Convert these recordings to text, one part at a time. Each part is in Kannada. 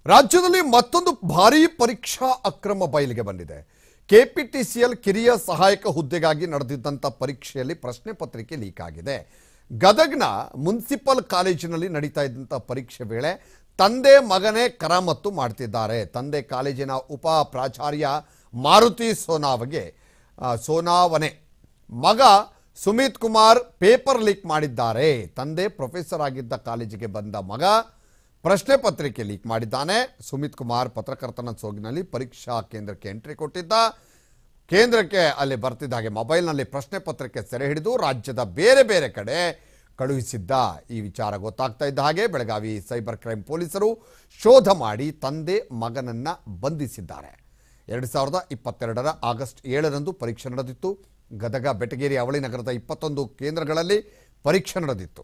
ರಾಜ್ಯದಲ್ಲಿ ಮತ್ತೊಂದು ಭಾರೀ ಪರೀಕ್ಷಾ ಅಕ್ರಮ ಬಯಲಿಗೆ ಬಂದಿದೆ ಕೆಪಿಟಿಸಿಎಲ್ ಕಿರಿಯ ಸಹಾಯಕ ಹುದ್ದೆಗಾಗಿ ನಡೆದಿದ್ದಂಥ ಪರೀಕ್ಷೆಯಲ್ಲಿ ಪ್ರಶ್ನೆ ಪತ್ರಿಕೆ ಲೀಕ್ ಆಗಿದೆ ಗದಗ್ನ ಮುನ್ಸಿಪಲ್ ಕಾಲೇಜಿನಲ್ಲಿ ನಡೀತಾ ಇದ್ದಂಥ ಪರೀಕ್ಷೆ ವೇಳೆ ತಂದೆ ಮಗನೇ ಕರಾಮತ್ತು ಮಾಡ್ತಿದ್ದಾರೆ ತಂದೆ ಕಾಲೇಜಿನ ಉಪ ಪ್ರಾಚಾರ್ಯ ಮಾರುತಿ ಸೋನಾವಗೆ ಆ, ಸೋನಾವನೆ ಮಗ ಸುಮಿತ್ ಕುಮಾರ್ ಪೇಪರ್ ಲೀಕ್ ಮಾಡಿದ್ದಾರೆ ತಂದೆ ಪ್ರೊಫೆಸರ್ ಆಗಿದ್ದ ಕಾಲೇಜಿಗೆ ಬಂದ ಮಗ ಪ್ರಶ್ನೆ ಪತ್ರಿಕೆ ಲೀಕ್ ಮಾಡಿದ್ದಾನೆ ಸುಮಿತ್ ಕುಮಾರ್ ಪತ್ರಕರ್ತನ ಸೋಗಿನಲ್ಲಿ ಪರೀಕ್ಷಾ ಕೇಂದ್ರಕ್ಕೆ ಎಂಟ್ರಿ ಕೊಟ್ಟಿದ್ದ ಕೇಂದ್ರಕ್ಕೆ ಅಲ್ಲಿ ಬರ್ತಿದ್ದ ಹಾಗೆ ಮೊಬೈಲ್ನಲ್ಲಿ ಪ್ರಶ್ನೆ ಪತ್ರಿಕೆ ಸೆರೆ ಹಿಡಿದು ರಾಜ್ಯದ ಬೇರೆ ಬೇರೆ ಕಡೆ ಕಳುಹಿಸಿದ್ದ ಈ ವಿಚಾರ ಗೊತ್ತಾಗ್ತಾ ಇದ್ದ ಹಾಗೆ ಬೆಳಗಾವಿ ಸೈಬರ್ ಕ್ರೈಮ್ ಪೊಲೀಸರು ಶೋಧ ಮಾಡಿ ತಂದೆ ಮಗನನ್ನ ಬಂಧಿಸಿದ್ದಾರೆ ಎರಡು ಸಾವಿರದ ಇಪ್ಪತ್ತೆರಡರ ಆಗಸ್ಟ್ ಏಳರಂದು ಪರೀಕ್ಷೆ ನಡೆದಿತ್ತು ಗದಗ ಬೆಟಗೇರಿ ಅವಳಿ ನಗರದ ಇಪ್ಪತ್ತೊಂದು ಕೇಂದ್ರಗಳಲ್ಲಿ ಪರೀಕ್ಷೆ ನಡೆದಿತ್ತು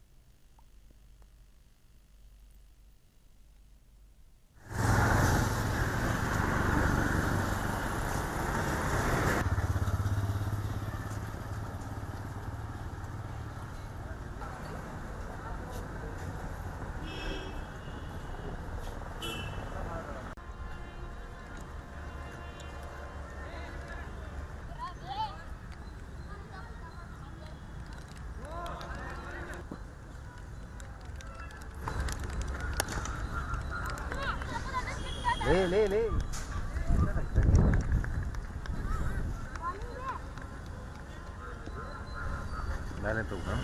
ले ले ले मैंने तो ना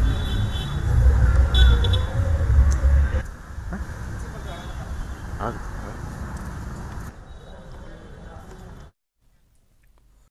हाँ